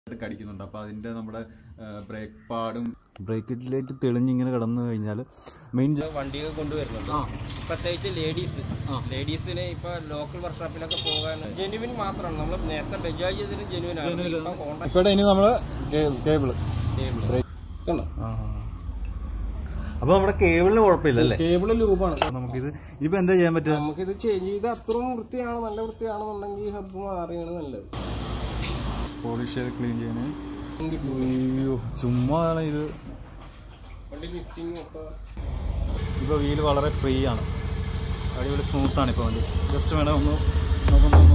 കടിക്കുന്നുണ്ട് അപ്പോൾ അതിൻ്റെ നമ്മുടെ ബ്രേക്ക് പാഡും ബ്രേക്ക് ലൈറ്റ് തെളിഞ്ഞിങ്ങനെ കിടന്നു കഴിഞ്ഞാൽ മെയിൻ വണ്ടികൾ കൊണ്ടുവരുന്നുണ്ട് പ്രത്യേകിച്ച് ലേഡീസ് ലേഡീസിന് ഇപ്പൊ ലോക്കൽ വർക്ക്ഷോപ്പിലൊക്കെ പോകാൻ ജെനുവിൻ മാത്രമാണ് നമ്മൾ നേരത്തെ ബജാജ് ചെയ്തതിന് ജെനുവിൻ ആണ് ഇപ്പൊ ഹോണ്ട ഇപ്പോൾ ഇനി നമ്മൾ കേബിള് ടേബിൾ അപ്പോൾ നമ്മുടെ കേബിളിന് കുഴപ്പമില്ലല്ലേ കേബിള് ലൂബാണ് നമുക്കിത് ഇനിയിപ്പോൾ എന്താ ചെയ്യാൻ പറ്റുക നമുക്കിത് ചേഞ്ച് ചെയ്ത് അത്രയും വൃത്തിയാണ് നല്ല വൃത്തിയാണെന്നുണ്ടെങ്കിൽ ഹബ്ബ് മാറിയാണ് നല്ലത് പോളിഷ് ചെയ്ത് ക്ലീൻ ചെയ്യാൻ അയ്യോ ചുമ്മാതാണ് ഇത് വണ്ടി മിസ്സിങ് ഒക്കെ ഇപ്പോൾ വീല് വളരെ ഫ്രീ ആണ് അടിപൊളി സ്മൂത്താണ് ഇപ്പോൾ വണ്ടി ജസ്റ്റ് വേണം ഒന്ന് നോക്കുന്നു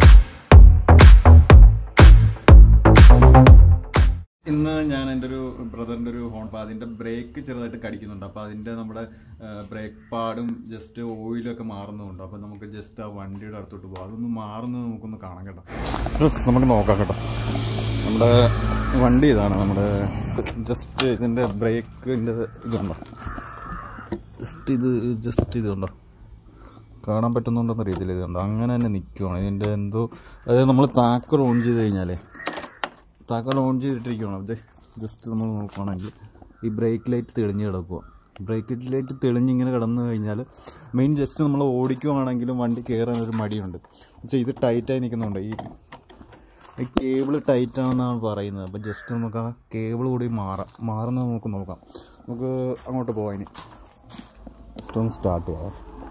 ഇന്ന് ഞാൻ എൻ്റെ ഒരു ബ്രദറിൻ്റെ ഒരു ഹോൺ അപ്പോൾ അതിൻ്റെ ബ്രേക്ക് ചെറുതായിട്ട് കടിക്കുന്നുണ്ട് അപ്പോൾ അതിൻ്റെ നമ്മുടെ ബ്രേക്ക് പാഡും ജസ്റ്റ് ഓയിലും ഒക്കെ മാറുന്നുണ്ട് അപ്പോൾ നമുക്ക് ജസ്റ്റ് ആ വണ്ടിയുടെ അടുത്തോട്ട് പോകാം അതൊന്ന് മാറുന്നത് നമുക്കൊന്ന് കാണാം കേട്ടോ നമുക്ക് നോക്കാം കേട്ടോ നമ്മുടെ വണ്ടി ഇതാണ് നമ്മുടെ ജസ്റ്റ് ഇതിൻ്റെ ബ്രേക്കിൻ്റെ ഇതുണ്ടോ ജസ്റ്റ് ഇത് ജസ്റ്റ് ഇത് കണ്ടോ കാണാൻ പറ്റുന്നുണ്ടെന്ന രീതിയിൽ ഇത് കണ്ടോ അങ്ങനെ തന്നെ നിൽക്കുവാണ് ഇതിൻ്റെ എന്തോ അതായത് നമ്മൾ താക്കോൽ ഓൺ ചെയ്ത് കഴിഞ്ഞാലേ താക്കോൽ ഓൺ ചെയ്തിട്ടിരിക്കുകയാണ് അത് ജസ്റ്റ് നമ്മൾ നോക്കുകയാണെങ്കിൽ ഈ ബ്രേക്ക് ലൈറ്റ് തെളിഞ്ഞ് കിടക്കുക ബ്രേക്ക് ലൈറ്റ് തെളിഞ്ഞിങ്ങനെ കിടന്നു കഴിഞ്ഞാൽ മെയിൻ ജസ്റ്റ് നമ്മൾ ഓടിക്കുവാണെങ്കിലും വണ്ടി കയറാൻ ഒരു മടിയുണ്ട് പക്ഷേ ഇത് ടൈറ്റായി നിൽക്കുന്നുണ്ട് ഈ ഈ കേബിൾ ടൈറ്റ് ആണെന്നാണ് പറയുന്നത് അപ്പം ജസ്റ്റ് നമുക്ക് ആ കേബിൾ കൂടി മാറാം മാറുന്നത് നമുക്ക് നോക്കാം നമുക്ക് അങ്ങോട്ട് പോകാം ഇനി ജസ്റ്റ് ഒന്ന് സ്റ്റാർട്ട് ചെയ്യാം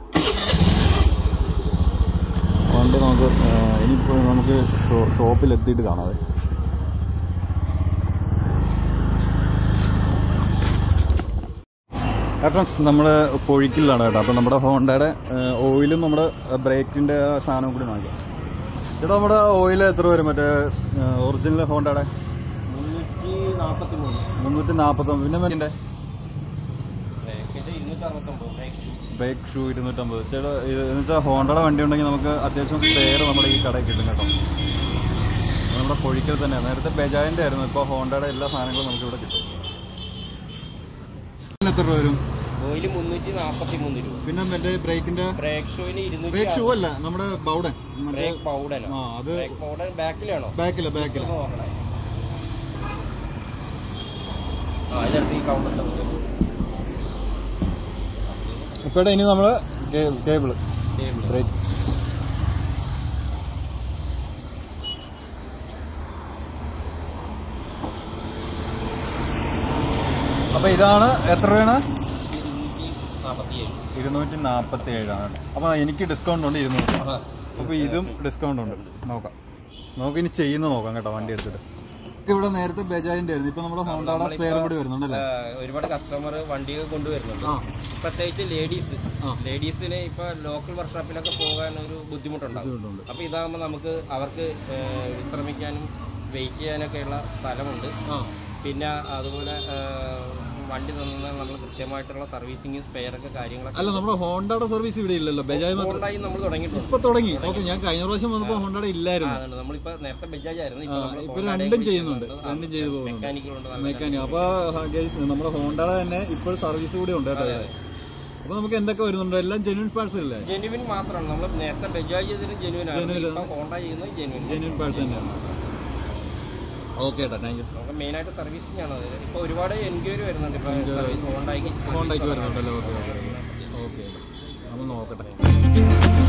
വണ്ടി നമുക്ക് ഇനിയിപ്പോൾ നമുക്ക് ഷോ ഷോപ്പിൽ എത്തിയിട്ട് കാണാതെ ഫ്രണ്ട്സ് നമ്മൾ പൊഴിക്കലാണ് കേട്ടോ അപ്പോൾ നമ്മുടെ ഹോണ്ടയുടെ ഓയിലും നമ്മുടെ ബ്രേക്കിൻ്റെ സാധനവും കൂടി നോക്കാം ചേട്ടാ നമ്മുടെ ഓയിൽ എത്ര വരും മറ്റേ ഒറിജിനൽ ഹോണ്ടയുടെ മുന്നൂറ്റി നാൽപ്പത്തി മൂന്ന് മുന്നൂറ്റി നാൽപ്പത്തൊമ്പത് പിന്നെ മറ്റേ പാക്കേജ് ഇരുന്നൂറ്റി അറുപത്തൊമ്പത് ബ്രേക്ക് ബ്രേക്ക് ഷൂ ഇരുന്നൂറ്റമ്പത് ചേട്ടാ ഇത് എന്ന് വെച്ചാൽ ഹോണ്ടയുടെ വണ്ടി ഉണ്ടെങ്കിൽ നമുക്ക് അത്യാവശ്യം പേര് നമ്മുടെ ഈ കടയിൽ കിട്ടും കേട്ടോ അത് നമ്മുടെ പൊഴിക്കൽ തന്നെയാണ് നേരത്തെ ബജാജിൻ്റെ ആയിരുന്നു ഇപ്പോൾ ഹോണ്ടയുടെ എല്ലാ സാധനങ്ങളും നമുക്ക് ഇവിടെ കിട്ടും എത്ര രൂപ വരും ഓയിൽ മുന്നൂറ്റി നാൽപ്പത്തി മൂന്ന് രൂപ പിന്നെ മറ്റേ ബ്രേക്കിന്റെ ബ്രേക്ക് ഷോയിന് ഇരുന്നൂറ്റി ബ്രേക്ക് ഷൂ അല്ല നമ്മുടെ ബൗഡൻ മറ്റേ ബ്രേക്ക് പൗഡനോ ആ അത് ബ്രേക്ക് പൗഡർ ബാക്കിലാണോ ബാക്കില ബാക്കില ഒന്ന് നോക്കണേ ആ ഇതിനടുത്ത് ഈ കൗണ്ടറിൽ ഇപ്പോഴത്തെ ഇനി നമ്മള് കേബിള് ടേബിൾ ബ്രേക്ക് അപ്പൊ ഇതാണ് എത്ര രൂപയാണ് ഇരുന്നൂറ്റി നാൽപ്പത്തി ഏഴ് ഇരുന്നൂറ്റി നാൽപ്പത്തി ഏഴാണ് അപ്പൊ എനിക്ക് ഡിസ്കൗണ്ട് ഉണ്ട് ഇരുന്നൂറ് അപ്പൊ ഇതും ഡിസ്കൗണ്ട് ഉണ്ട് നോക്കാം നമുക്ക് ഇനി ചെയ്യുന്ന നോക്കാം കേട്ടോ വണ്ടി എടുത്തിട്ട് ഇവിടെ നേരത്തെ ബജാജിന്റെ ആയിരുന്നു ഇപ്പൊ നമ്മുടെ ഹോണ്ടയുടെ സ്പെയർ കൂടി വരുന്നുണ്ടല്ലേ ഒരുപാട് കസ്റ്റമർ വണ്ടികൾ കൊണ്ടുവരുന്നുണ്ട് പ്രത്യേകിച്ച് ലേഡീസ് ലേഡീസിന് ഇപ്പൊ ലോക്കൽ വർക്ക്ഷോപ്പിലൊക്കെ പോകാൻ ഒരു ബുദ്ധിമുട്ടുണ്ടാകും അപ്പൊ ഇതാകുമ്പോൾ നമുക്ക് അവർക്ക് ഏഹ്, വിശ്രമിക്കാനും വെയിറ്റ് ചെയ്യാനൊക്കെയുള്ള സ്ഥലമുണ്ട് പിന്നെ അതുപോലെ ഏഹ്, വണ്ടി തന്നാൽ നമ്മൾ കൃത്യമായിട്ടുള്ള സർവീസിങ് സ്പെയറൊക്കെ കാര്യങ്ങളൊക്കെ അല്ല നമ്മുടെ ഹോണ്ടയുടെ സർവീസ് ഇവിടെ ഇല്ലല്ലോ ബജാജ് മാത്രം ഹോണ്ടായി നമ്മൾ തുടങ്ങിയിട്ടുണ്ട് ഇപ്പൊ തുടങ്ങി ഓക്കെ ഞാൻ കഴിഞ്ഞ പ്രാവശ്യം വന്നപ്പോ ഹോണ്ടയുടെ ഇല്ലായിരുന്നു അതുകൊണ്ട് നമ്മളിപ്പോ നേരത്തെ ബജാജ് ആയിരുന്നു ഇപ്പൊ നമ്മള് ഇപ്പൊ ഹോണ്ടയുടെ രണ്ടും കൂടി ചെയ്യുന്നുണ്ട് ചെയ്യുന്നുണ്ട്. രണ്ടും ചെയ്തു പോകുന്നുണ്ട് മെക്കാനിക്കുകളുണ്ട് നല്ല മെക്കാനിക് അപ്പൊ ഗൈസ് നമ്മുടെ ഹോണ്ടയുടെ തന്നെ ഇപ്പോൾ സർവീസ് കൂടി ഉണ്ട് കേട്ടോ അപ്പൊ നമുക്ക് എന്തൊക്കെ വരുന്നുണ്ട് എല്ലാം ജെന്യൂൻ പാർട്സ് അല്ലേ ജെനുവിൻ മാത്രമാണ് നമ്മൾ നേരത്തെ ബജാജ് ചെയ്തതിന് ജെനുവിൻ ആണ് ഇപ്പൊ ഹോണ്ട ചെയ്യുന്നത് ജെനുവിൻ ജെന്യൂൻ പാർട്സ് തന്നെയാണ് ഓക്കെ ഏട്ടാ താങ്ക് യു നമുക്ക് മെയിൻ ആയിട്ട് സർവീസിംഗ് ആണ് അത് ഇപ്പൊ ഒരുപാട് എൻക്വയറി വരുന്നുണ്ട് ഇപ്പൊ സർവീസ് ഹോണ്ടായിക്ക് ഹോണ്ടയ്ക്ക് വരുന്നുണ്ടല്ലോ ഓക്കെ ഓക്കെ ഓക്കെ നമ്മൾ നോക്കട്ടെ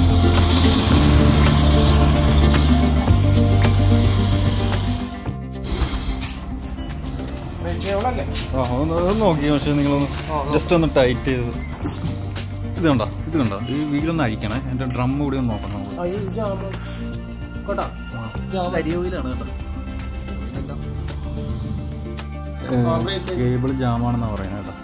അല്ലേ ആ ഒന്ന് ഒന്ന് നോക്കി പക്ഷേ നിങ്ങളൊന്ന് ജസ്റ്റ് ഒന്ന് ടൈറ്റ് ചെയ്ത് ഇത് കണ്ടോ ഇത് കണ്ടോ ഈ വീലൊന്ന് അഴിക്കണേ എൻ്റെ ഡ്രം കൂടി ഒന്ന് നോക്കണം നമുക്ക് കേട്ടോ കരിയോയിലാണ് കേട്ടോ കേബിൾ ജാമാണെന്നാണ് പറയുന്നത് കേട്ടോ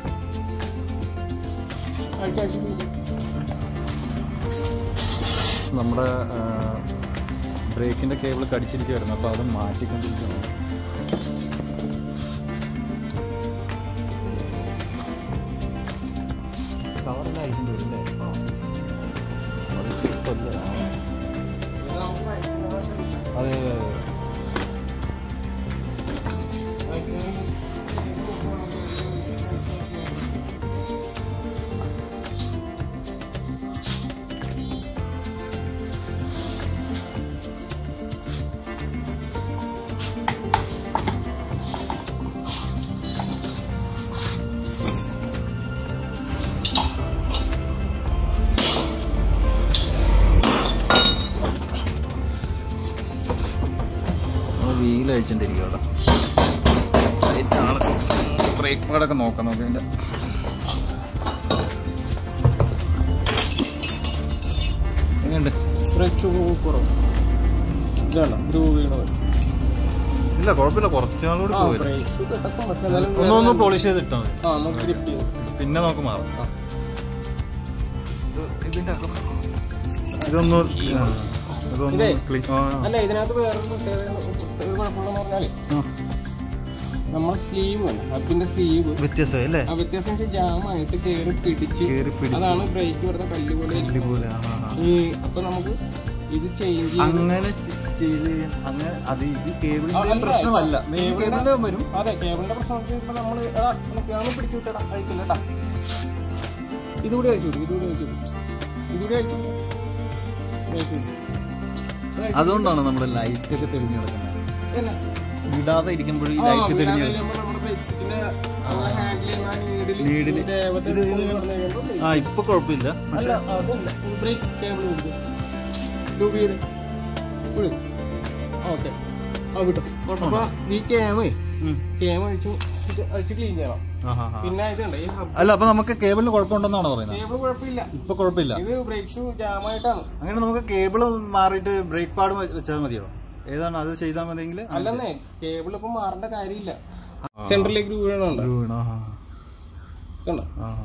നമ്മുടെ ബ്രേക്കിൻ്റെ കേബിൾ കടിച്ചിരിക്കുമായിരുന്നു അപ്പോൾ അത് മാറ്റിക്കൊണ്ടിരിക്കുകയാണ് അതെ അതെ അതെ കഴിച്ചിട്ടിരിക്കും കേട്ടോ ലൈറ്റാണ് ബ്രേക്ക് പാടൊക്കെ നോക്കാം നമുക്ക് ഇതിൻ്റെ എങ്ങനെയുണ്ട് ബ്രേക്ക് കുറവ് ഇതാണ് ഗ്രൂവ് വീണത് ഇല്ല കുഴപ്പമില്ല കുറച്ച് നാളുകൂടി ആ പോയില്ല ബ്രേക്സ് കിടക്കും പക്ഷെ എന്നാലും ഒന്ന് ഒന്ന് പോളിഷ് ചെയ്തിട്ടാ മതി ആ നമുക്ക് ഗ്രിപ്പ് ചെയ്തു പിന്നെ നമുക്ക് മാറാം ഇതിന്റെ ഇതൊന്ന് ആ, ഇതൊന്ന് ഇതേ. ക്ലീ- ആ, ആ. അല്ല ഇതിനകത്ത് വേറൊരു പ്രത്യേകത ഒരു കുഴപ്പമുള്ളതെന്ന് പറഞ്ഞാല് ആ. നമ്മുടെ സ്ലീവ് ഹബിന്റെ സ്ലീവ് വ്യത്യാസമായി അല്ലേ ആ വ്യത്യാസം വെച്ചാൽ ജാമായിട്ട് കയറി പിടിച്ച് കേറി പിടിച്ച് അതാണ് ബ്രേക്ക് വരുന്ന കല്ല് പോലെ കല്ല് പോലെ ആ, ആ, ആ. ഈ അപ്പൊ നമുക്ക് ഇത് ചേഞ്ച് ചെയ്ത് അങ്ങനെ ചെ- ചെയ്ത് കഴിഞ്ഞാ- അങ്ങനെ അത് ഈ ആ, കേബിളിന്റെ അല്ല, പ്രശ്നമല്ല മെയിൻ കേബിളിന്റെ- കേബിളിന്റെ വരും അതെ കേബിളിന്റെ പ്രശ്നം വെച്ചാൽ ഇപ്പൊ നമ്മള് എടാ ഞാൻ പിടിച്ചു വിട്ടടാ അഴിക്കില്ല കേട്ടാ ഇതുകൂടി അഴിച്ചു വിട്ടു ഇതുകൂടി അഴിച്ചു വിട്ടു ഇതുകൂടി അഴിച്ചു വിട്ടു. ഇത് അഴിച്ചു വിട്ടു. ഇത് അഴിച്ചു അതുകൊണ്ടാണ് നമ്മുടെ ലൈറ്റ് ഒക്കെ തെളിഞ്ഞു കിടക്കുന്നത് വിട്ടു. എന്നാ? ഇടാതെ ഇരിക്കുമ്പോഴും ഈ ആ, ലൈറ്റ് വീണാതെ തെളിഞ്ഞു കഴിയുമ്പോ നമ്മുടെ brake switch ന്റെ അവിടെ handle ചെയ്യുന്ന ആ needle Needle. ഇതിന്റെ ദേവത്തെ ഇത് ഇത് കൊണ്ട് നടന്ന് കഴിയുമ്പോ brake ആ ഇപ്പൊ കുഴപ്പമില്ല അല്ല അതല്ല ബ്രേക്ക് കേബിൾ കൊടുക്കും ലൂബ് ചെയ്ത് വിടും ഓക്കെ ആ വിട്ടു കുഴപ്പമുണ്ടോ? അപ്പൊ ഈ ക്യാമേ ഉം. ക്യാമ അഴിച്ചു ഇത് അഴിച്ച് ക്ലീൻ ചെയ്യണം ആ, ആ, ആ. പിന്നെ ഇതുണ്ട് ഈ ഹബ് അല്ല അപ്പൊ നമുക്ക് കേബിളിന് കുഴപ്പമുണ്ടെന്നാണോ പറയുന്നത് കേബിൾ കുഴപ്പമില്ല ഇപ്പൊ കുഴപ്പമില്ല ഇത് ബ്രേക്ക് ഷൂ ജാമായിട്ടാണ് അങ്ങനെ നമുക്ക് കേബിൾ മാറിയിട്ട് ബ്രേക്ക് പാഡ് വെച്ചാൽ മതിയോ ഏതാണ് അത് ചെയ്താൽ മതിയെങ്കിൽ അല്ലെന്നേ കേബിൾ ഇപ്പൊ മാറേണ്ട കാര്യമില്ല സെന്ററിലേക്ക് വീഴണുണ്ട് കണ്ടോ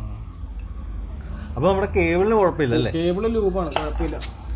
അപ്പൊ നമ്മുടെ കേബിളിന് കുഴപ്പമില്ല അല്ലേ കേബിള് ലൂബാണ് കുഴപ്പമില്ല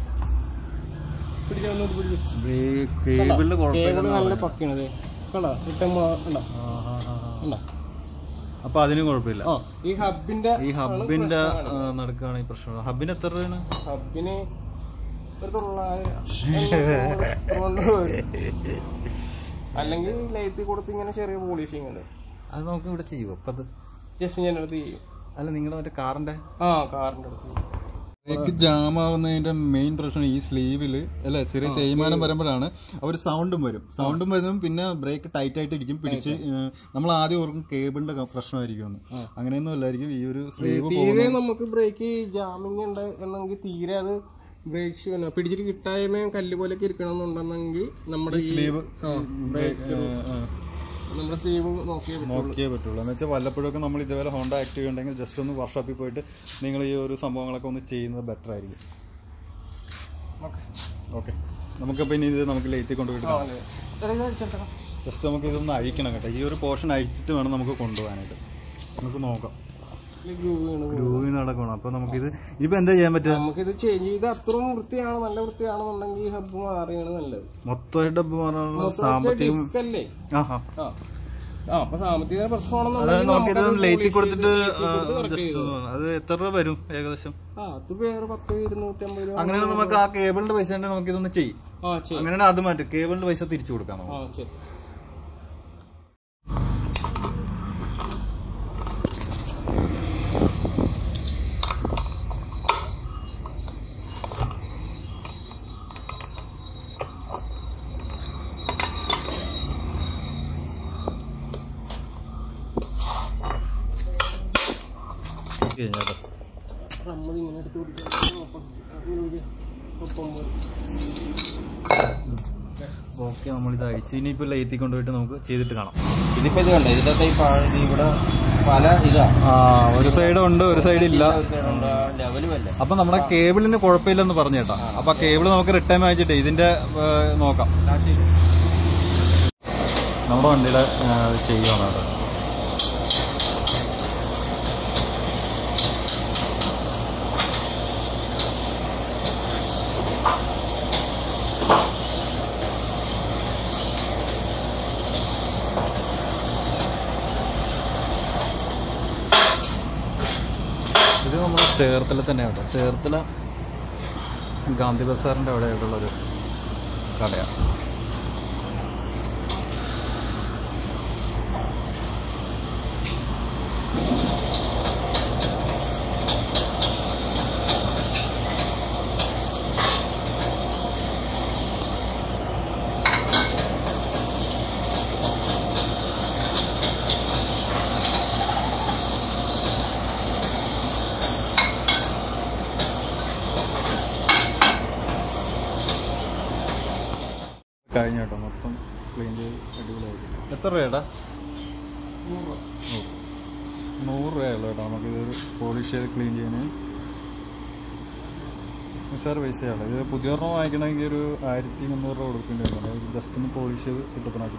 പിടിച്ചാ ഒന്നുകൂടി പിടിച്ചു കേബിളിന് കുഴപ്പമില്ല കേബിള് നല്ല പക്കണത് കണ്ടോ ഇട്ടം കണ്ടോ കണ്ടോ അപ്പൊ അതിനും കുഴപ്പമില്ല ആ ഈ ഹബിന്റെ ഈ ഹബിന്റെ നടക്കുകയാണ് ഈ പ്രശ്നം ഹബിന് എത്ര രൂപയാണ് ഹബിന് ഒരു തൊള്ളായിരം എണ്ണൂറ് കൊണ്ട് വരും. അല്ലെങ്കിൽ ലൈറ്റ് കൊടുത്ത് ഇങ്ങനെ ചെറിയ പോളിഷിങ് ഉണ്ട് അത് നമുക്ക് ഇവിടെ ചെയ്യുമോ അപ്പൊ അത് ജസ്റ്റ് ഞാൻ അടുത്ത് ചെയ്യും അല്ല നിങ്ങളുടെ മറ്റേ കാറിന്റെ ആ കാറിന്റെ അടുത്ത് ചെയ്യും. ബ്രേക്ക് ജാം ആവുന്നതിന്റെ മെയിൻ പ്രശ്നം ഈ സ്ലീവില് അല്ലെ ചെറിയ തേയ്മാനം വരുമ്പോഴാണ് അവർ സൗണ്ടും വരും സൗണ്ടും വരും പിന്നെ ബ്രേക്ക് ടൈറ്റ് ആയിട്ട് ഇരിക്കും പിടിച്ച് ഏഹ്, നമ്മൾ ആദ്യം ഓർക്കും കേബിളിന്റെ പ്രശ്നമായിരിക്കും എന്ന് അങ്ങനെയൊന്നും അല്ലായിരിക്കും ഈ ഒരു സ്ലീവ് തീരെ നമുക്ക് ബ്രേക്ക് ജാമിങ് ഉണ്ട് എന്നെങ്കിൽ തീരെ അത് ബ്രേക്ക് ഷൂ തന്നെ പിടിച്ചിട്ട് കിട്ടായ്മയും കല്ല് പോലെയൊക്കെ ഇരിക്കണമെന്നുണ്ടെന്നെങ്കിൽ നമ്മുടെ ഈ സ്ലീവ് ബ്രേക്ക് നമ്മുടെ സ്ലീവ് നോക്കിയേ പറ്റുള്ളൂ. നോക്കിയേ പറ്റുള്ളൂ എന്ന് വെച്ചാൽ വല്ലപ്പോഴൊക്കെ നമ്മൾ ഇതുപോലെ ഹോണ്ട ആക്റ്റീവ് ഉണ്ടെങ്കിൽ ജസ്റ്റ് ഒന്ന് വർക്ക്ഷോപ്പിൽ പോയിട്ട് നിങ്ങൾ ഈ ഒരു സംഭവങ്ങളൊക്കെ ഒന്ന് ചെയ്യുന്നത് ബെറ്റർ ആയിരിക്കും ഓക്കെ നമുക്കപ്പോൾ ഇനി ഇത് നമുക്ക് ലേറ്റിൽ കൊണ്ടുപോയിട്ട് ആ, അതെ. എടാ, ഇത് അടിച്ചെടുത്തടാ. ജസ്റ്റ് നമുക്ക് ഇതൊന്ന് അഴിക്കണം കേട്ടോ ഈ ഒരു പോർഷൻ അഴിച്ചിട്ട് വേണം നമുക്ക് കൊണ്ടുപോകാനായിട്ട് നമുക്ക് നോക്കാം ഇതില് glue വീണ് പോയി. ഗ്രൂവിന് നടക്കണം അപ്പോൾ നമുക്കിത് ഇനിയിപ്പോൾ എന്താ ചെയ്യാൻ പറ്റുക നമുക്കിത് ചേഞ്ച് ചെയ്ത് അത്രയും വൃത്തിയാണ് നല്ല വൃത്തിയാണെന്നുണ്ടെങ്കിൽ ഈ ഹബ്ബ് മാറിയാണ് നല്ലത് മൊത്തമായിട്ട് ഇപ്പോൾ പറയാനുള്ള സാമ്പത്തികം ഡിസ്ക് അല്ലേ ആ ആ ആ ആ അപ്പൊ സാമ്പത്തിക അതായത് പ്രശ്നമാണെന്നുണ്ടെങ്കിൽ നമുക്കിത് നമുക്കത് ലേറ്റിൽ polish കൊടുത്തിട്ട് ചെയ്ത് late കൊടുത്ത് correct ജസ്റ്റ് ചെയ്തു. അത് എത്ര രൂപ വരും ഏകദേശം ആ അത് വേറെ പത്ത് ഇരുന്നൂറ്റമ്പത് രൂപ അങ്ങനെയാണ് നമുക്ക് ആ കേബിളിന്റെ പൈസ ഉണ്ടെങ്കിൽ നമുക്കിതൊന്ന് ചെയ്യും ആ ശരി അങ്ങനെയാണ് അത് മാറ്റും കേബിളിന്റെ പൈസ തിരിച്ചു കൊടുക്കാം നമുക്ക് ആ ശരി കേട്ടോ നമ്മൾ ഇങ്ങനെ എടുത്ത് പിടിക്കാൻ ഒപ്പം പോയി. ഓക്കെ നമ്മളിത് അഴിച്ച് ഇനിയിപ്പോൾ ലേറ്റി കൊണ്ടുപോയിട്ട് നമുക്ക് ചെയ്തിട്ട് കാണാം ഇതിപ്പോ ഇത് കണ്ട ഇതിലത്തെ ഈ പാ- ഇത് ഇവിടെ പല ഇതാ ആ ഒരു സൈഡ് ഉണ്ട് ഒരു സൈഡ് ഇല്ല ലെവലുമല്ല അപ്പൊ നമ്മുടെ കേബിളിന് കുഴപ്പമില്ലെന്ന് പറഞ്ഞു കേട്ടോ അപ്പൊ ആ കേബിൾ നമുക്ക് റിട്ടേൺ അയച്ചിട്ട് ഇതിന്റെ ഏ, നോക്കാം നമ്മുടെ വണ്ടിയിലെ ചെയ്യണം കേട്ടോ ഇത് നമ്മുടെ ചേർത്തല തന്നെയാണ് കേട്ടോ ചേർത്തല ഗാന്ധി ബസാറിൻ്റെ അവിടെ ആയിട്ടുള്ളൊരു കടയാണ് കഴിഞ്ഞ കേട്ടോ മൊത്തം ക്ലീൻ ചെയ്ത് അടിപൊളിയായിരിക്കും എത്ര രൂപയുടെ നൂറ് രൂപയുള്ളൂ കേട്ടോ നമുക്കിത് പോളിഷ് ചെയ്ത് ക്ലീൻ ചെയ്യാൻ നിസ്സാര പൈസയാണ് ഇത് പുതിയ ഒരെണ്ണം വാങ്ങിക്കണമെങ്കിൽ ഒരു ആയിരത്തി മുന്നൂറ് രൂപ കൊടുക്കേണ്ടി വരുന്നുണ്ട് ജസ്റ്റ് ഒന്ന് പോളിഷ് ചെയ്ത് കിട്ടപ്പനാക്കി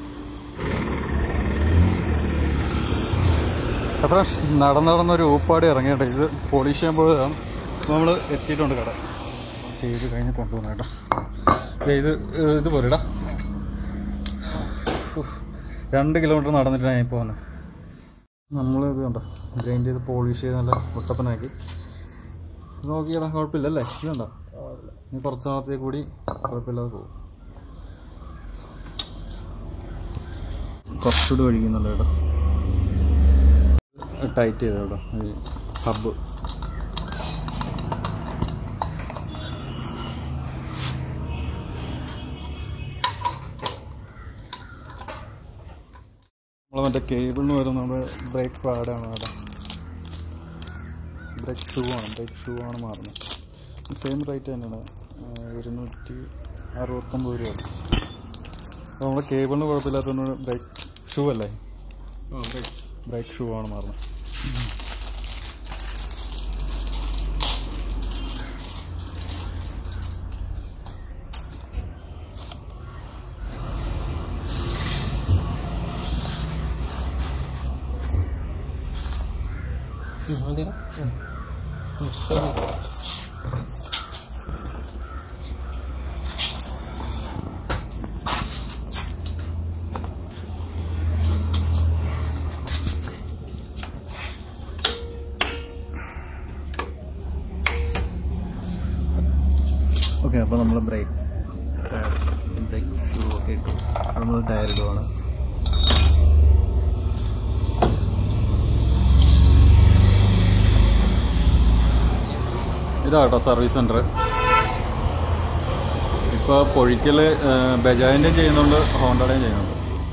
ഫ്രഷ് നടന്ന് നടന്നൊരു ഊപ്പാടി ഇറങ്ങിയിട്ട് ഇത് പോളിഷ് ചെയ്യാൻ പോയതാണ് നമ്മൾ എത്തിയിട്ടുണ്ട് കട ചെയ്ത് കഴിഞ്ഞ് കൊണ്ടുപോകുന്ന കേട്ടോ ദേ ഇത് ഏഹ് ഇത് പോരെടാ ഉഫ്. രണ്ട് കിലോമീറ്റർ നടന്നിട്ടാണ് ഞാൻ ഇപ്പോൾ വന്നത് നമ്മൾ ഇത് കണ്ടോ ഗ്രൈൻഡ് ചെയ്ത് പോളിഷ് ചെയ്ത് നല്ല മുട്ടപ്പനാക്കി നോക്കിയടാ കുഴപ്പമില്ല അല്ലേ ഇത് കണ്ടോ ഇനി കുറച്ച് നാളത്തേക്ക് കൂടി കുഴപ്പമില്ലാതെ പോകും കുറച്ചുകൂടി ഒഴിക്കുന്നുണ്ട് കേട്ടോ ടൈറ്റ് ചെയ്ത കേട്ടോ ഈ ഹബ്ബ് നമ്മൾ മറ്റേ കേബിളിന് വരുന്ന നമ്മുടെ ബ്രേക്ക് പാഡാണ് കേട്ടോ ബ്രേക്ക് ഷൂ ആണ് ബ്രേക്ക് ഷൂ ആണ് മാറുന്നത് സെയിം റേറ്റ് തന്നെയാണ് ആ, ഇരുന്നൂറ്റി അറുപത്തൊമ്പത് രൂപ അപ്പോൾ നമ്മുടെ കേബിളിന് കുഴപ്പമില്ലാത്തതുകൊണ്ട് ബ്രേക്ക് ഷൂ അല്ലേ ബ്രേക്ക് ഷൂ ആണ് മാറുന്നത് ഓക്കെ അപ്പോൾ നമ്മൾ ബ്രേക്ക് ബ്രേക്ക് ഷൂ ഒക്കെ ഇട്ടു നമ്മൾ ടയർ ഇടുവാണ് ഇതാട്ടോ സർവീസ് സെൻറ്റർ ഇപ്പോൾ പൊഴിക്കൽ ബജാജിൻ്റെയും ചെയ്യുന്നുണ്ട് ഹോണ്ടയുടെയും ചെയ്യുന്നുണ്ട്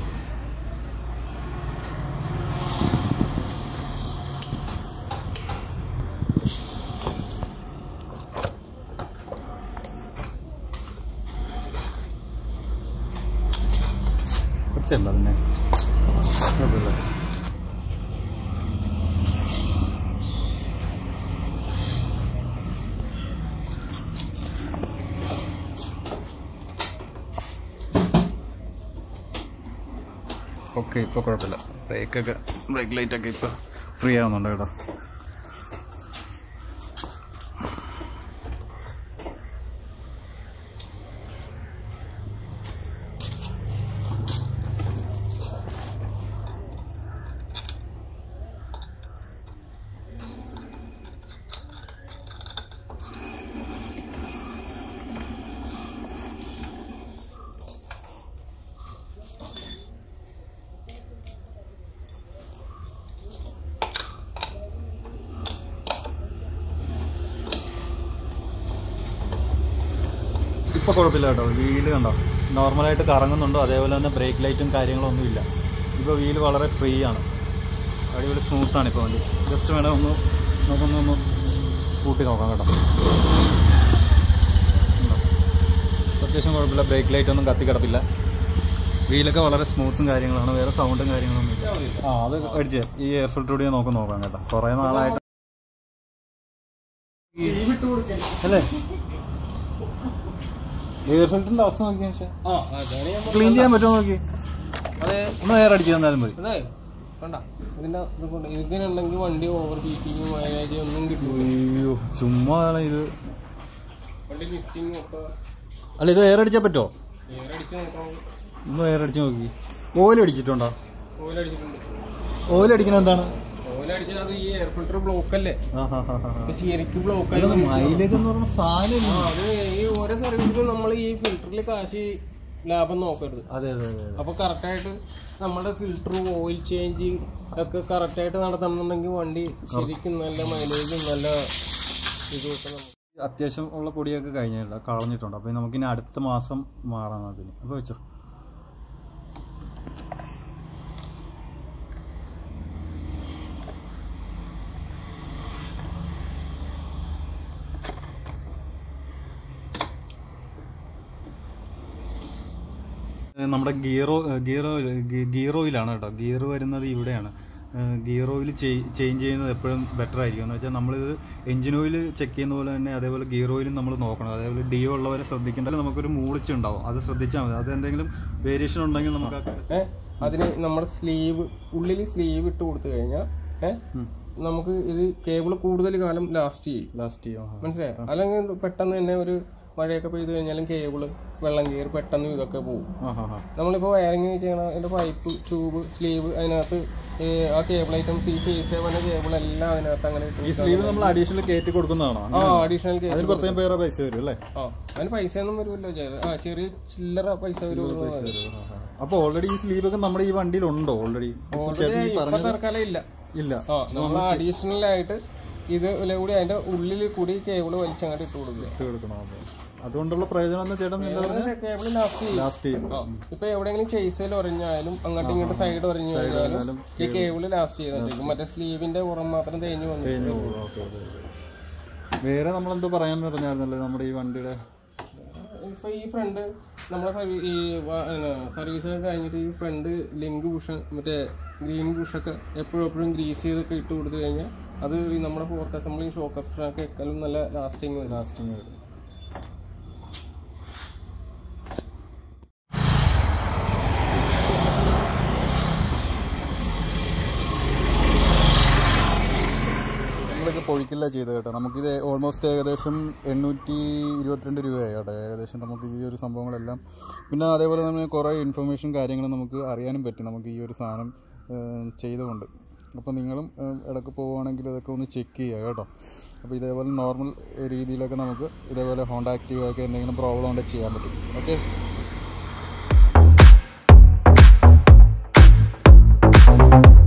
കുറച്ചല്ല പിന്നെ കുഴപ്പമില്ല ഓക്കെ ഇപ്പോൾ കുഴപ്പമില്ല ബ്രേക്കൊക്കെ ബ്രേക്ക് ലൈറ്റൊക്കെ ഇപ്പോൾ ഫ്രീ ആവുന്നുണ്ട് കേട്ടോ ഇപ്പോൾ കുഴപ്പമില്ല കേട്ടോ വീല് കണ്ടോ നോർമലായിട്ട് കറങ്ങുന്നുണ്ടോ അതേപോലെ തന്നെ ബ്രേക്ക് ലൈറ്റും കാര്യങ്ങളൊന്നും ഇല്ല ഇപ്പോൾ വീല് വളരെ ഫ്രീ ആണ് അടിപൊളി സ്മൂത്താണ് ഇപ്പോൾ വണ്ടി ജസ്റ്റ് വേണേൽ ഒന്ന് നമുക്കൊന്ന് ഒന്ന് കൂട്ടി നോക്കാം കേട്ടോ ഉണ്ടോ? അത്യാവശ്യം കുഴപ്പമില്ല ബ്രേക്ക് ലൈറ്റ് ഒന്നും കത്തി കിടപ്പില്ല വീലൊക്കെ വളരെ സ്മൂത്തും കാര്യങ്ങളാണ് വേറെ സൗണ്ടും കാര്യങ്ങളൊന്നും ഇല്ല ആ അത് അടിച്ച് ഈ എയർ ഫിൽറ്റർ കൂടി നമുക്ക് നോക്കാം കേട്ടോ കുറേ നാളായിട്ട് അല്ലേ എയർ ഫിൽറ്ററിന്റെ അവസ്ഥ നോക്കിയാൽ പക്ഷേ ആ അതാണ് ഞാൻ ക്ലീൻ ചെയ്യാൻ പറ്റുമോ നോക്കി അതെ ഒന്ന് എയർ അടിച്ചു തന്നാലും മതി അതെ കണ്ട ഇതിന്റെ ഇത് കൊണ്ട് ഇതിനുണ്ടെങ്കിൽ വണ്ടി ഓവർ ബീറ്റിങ്ങും മൈലേജ് ഒന്നും കിട്ടൂല അയ്യോ ചുമ്മാ ഇത് വണ്ടി മിസ്സിങ്ങും ഒക്കെ അല്ല ഇത് എയർ അടിച്ചാൽ പറ്റുമോ എയർ അടിച്ച് നോക്കാം ഒന്ന് എയർ അടിച്ച് നോക്കി ഓയിൽ അടിച്ചിട്ടുണ്ടോ ഓയിൽ അടിച്ചിട്ടുണ്ട് ഓയിൽ അടിക്കുന്നത് എന്താണ് ഓയിൽ അടിച്ചത് അത് ഈ എയർ ഫിൽറ്റർ ബ്ലോക്ക് അല്ലേ ആ ഹാ ഹാ ഹാ ഇപ്പൊ ശരിക്കും ബ്ലോക്ക് ആയി മൈലേജ് എന്ന് പറഞ്ഞ സാധനം ആ, അത് ഈ ഓരോ സർവീസിലും നമ്മൾ ഈ ഫിൽറ്ററിൽ കാശ് ലാഭം നോക്കരുത് അതെ അതെ അതെ അപ്പൊ കറക്റ്റായിട്ട് നമ്മുടെ ഫിൽറ്ററും ഓയിൽ ചേഞ്ചിങ് ഒക്കെ കറക്റ്റായിട്ട് നടത്തണമെന്നുണ്ടെങ്കിൽ വണ്ടി ശരിക്കും നല്ല മൈലേജും നല്ല ഇതും ഒക്കെ നമുക്ക് അത്യാവശ്യം ഉള്ള പൊടിയൊക്കെ കഴിഞ്ഞില്ല കളഞ്ഞിട്ടുണ്ട് അപ്പോൾ നമുക്കിനി അടുത്ത മാസം മാറാം അതിന് അപ്പോൾ വെച്ചോ നമ്മുടെ ഗിയറോ ഗിയറോ ഗിയർ ഓയിലാണ് കേട്ടോ ഗിയർ വരുന്നത് ഇവിടെയാണ് ഗിയർ ഓയിൽ ചേഞ്ച് ചെയ്യുന്നത് എപ്പോഴും ബെറ്റർ ആയിരിക്കും എന്ന് വെച്ചാൽ നമ്മളിത് എഞ്ചിൻ ഓയിൽ ചെക്ക് ചെയ്യുന്ന പോലെ തന്നെ അതേപോലെ ഗിയർ ഓയിലും നമ്മൾ നോക്കണം അതേപോലെ ഡിയോ ഉള്ളവരെ ശ്രദ്ധിക്കേണ്ടത് നമുക്കൊരു മൂളിച്ചുണ്ടാവും അത് ശ്രദ്ധിച്ചാൽ മതി അത് എന്തെങ്കിലും വേരിയേഷൻ ഉണ്ടെങ്കിൽ നമുക്ക് ആ- ഏഹ് അതിന് നമ്മുടെ സ്ലീവ് ഉള്ളിൽ സ്ലീവ് ഇട്ട് കൊടുത്തു കഴിഞ്ഞാൽ ഏഹ് നമുക്ക് ഇത് കേബിൾ കൂടുതൽ കാലം ലാസ്റ്റ് ചെയ്യും ലാസ്റ്റ് ചെയ്യാം മനസ്സിലായോ അല്ലെങ്കിൽ പെട്ടെന്ന് തന്നെ ഒരു മഴയൊക്കെ പെയ്ത് കഴിഞ്ഞാലും കേബിള് വെള്ളം കയറി പെട്ടെന്ന് ഇതൊക്കെ പോകും ആ ഹാ ഹാ നമ്മളിപ്പോൾ വയറിങ് ചെയ്യണ അതിന്റെ പൈപ്പ് ട്യൂബ് സ്ലീവ് അതിനകത്ത് ഈ ആ കേബിൾ ഐറ്റംസ് ഈ ഫേസ് വന്ന കേബിൾ എല്ലാം അതിനകത്ത് അങ്ങനെ ഇട്ട് ഈ സ്ലീവ് നമ്മൾ അഡീഷണൽ കയറ്റി കൊടുക്കുന്നതാണോ ആ അഡീഷണൽ കേബിൾ അതിന് പ്രത്യേകം പേരെ പൈസ വരും അല്ലേ ആ അതിന് പൈസ ഒന്നും വരുമല്ലോ ചെറിയ ആ ചെറിയ ചില്ലറ പൈസ വരുമല്ലോ അപ്പോൾ ഓൾറെഡി ഈ സ്ലീവ് ഒക്കെ നമ്മുടെ ഈ വണ്ടിയിൽ ഉണ്ടോ ഓൾറെഡി ചേട്ടൻ ഈ ഇപ്പൊ പറഞ്ഞ തൽക്കാലം ഇല്ല ഇല്ല ആ നമ്മൾ അഡീഷണൽ ആയിട്ട് ഇത് കൂടി അതിന്റെ ഉള്ളിൽ കൂടി കേബിൾ വലിച്ചങ്ങോട്ട് ഇട്ട് കൊടുക്കുക ഇട്ട് കൊടുക്കണം അതെ അതുകൊണ്ടുള്ള പ്രയോജനം എന്ന് ചേട്ടൻ എന്താ പറയുക കേബിൾ ലാസ്റ്റ് ചെയ്യും ലാസ്റ്റ് ചെയ്യും ആ, ഇപ്പൊ എവിടെയെങ്കിലും ചേസിൽ ഒറിഞ്ഞാലും അങ്ങോട്ടും ഇങ്ങോട്ടും സൈഡ് ഒറിഞ്ഞു കഴിഞ്ഞാലും ഈ കേബിൾ ലാസ്റ്റ് ചെയ്തിട്ടിരിക്കും മറ്റേ സ്ലീവിന്റെ പുറം മാത്രം തേഞ്ഞു വന്നു ഓക്കെ ഓക്കെ വേറെ നമ്മളെന്തോ പറയാൻ പറഞ്ഞായിരുന്നല്ലോ നമ്മുടെ ഈ വണ്ടിയുടെ ഇപ്പൊ ഈ ഫ്രണ്ട് നമ്മുടെ സർവീ- ഈ സർവീസ് ഒക്കെ കഴിഞ്ഞിട്ട് ഈ ഫ്രണ്ട് ലിങ്ക് ബുഷ് മറ്റേ ഗ്രീൻ ബുഷൊക്കെ എപ്പോഴും എപ്പോഴും ഗ്രീസ് ചെയ്തൊക്കെ ഇട്ട് കൊടുത്തു കഴിഞ്ഞാൽ അത് ഈ നമ്മുടെ ഫോർട്ട് അസംബ്ലിങ് ഷോക്ക് അപ്സ്റ്ററൊക്കെ എക്കാലും നല്ല ലാസ്റ്റിങ് വരും ലാസ്റ്റിങ് വരും നമ്മളിത് പൊഴിക്കില്ല ചെയ്ത് കേട്ടോ നമുക്കിത് ഓൾമോസ്റ്റ് ഏകദേശം എണ്ണൂറ്റി ഇരുപത്തിരണ്ട് രൂപയായി കേട്ടോ ഏകദേശം നമുക്ക് ഈ ഒരു സംഭവങ്ങളെല്ലാം പിന്നെ അതേപോലെ തന്നെ കുറേ ഇൻഫർമേഷൻ കാര്യങ്ങൾ നമുക്ക് അറിയാനും പറ്റും നമുക്ക് ഈ ഒരു സാധനം ഏഹ്, ചെയ്തുകൊണ്ട് അപ്പോൾ നിങ്ങളും ഏഹ്, ഇടയ്ക്ക് പോവുകയാണെങ്കിൽ ഇതൊക്കെ ഒന്ന് ചെക്ക് ചെയ്യുക കേട്ടോ അപ്പോൾ ഇതേപോലെ നോർമൽ രീതിയിലൊക്കെ നമുക്ക് ഇതേപോലെ ഹോണ്ട ആക്റ്റീവ് ഒക്കെ എന്തെങ്കിലും പ്രോബ്ലം ഉണ്ടെങ്കിൽ ചെയ്യാൻ പറ്റും ഓക്കെ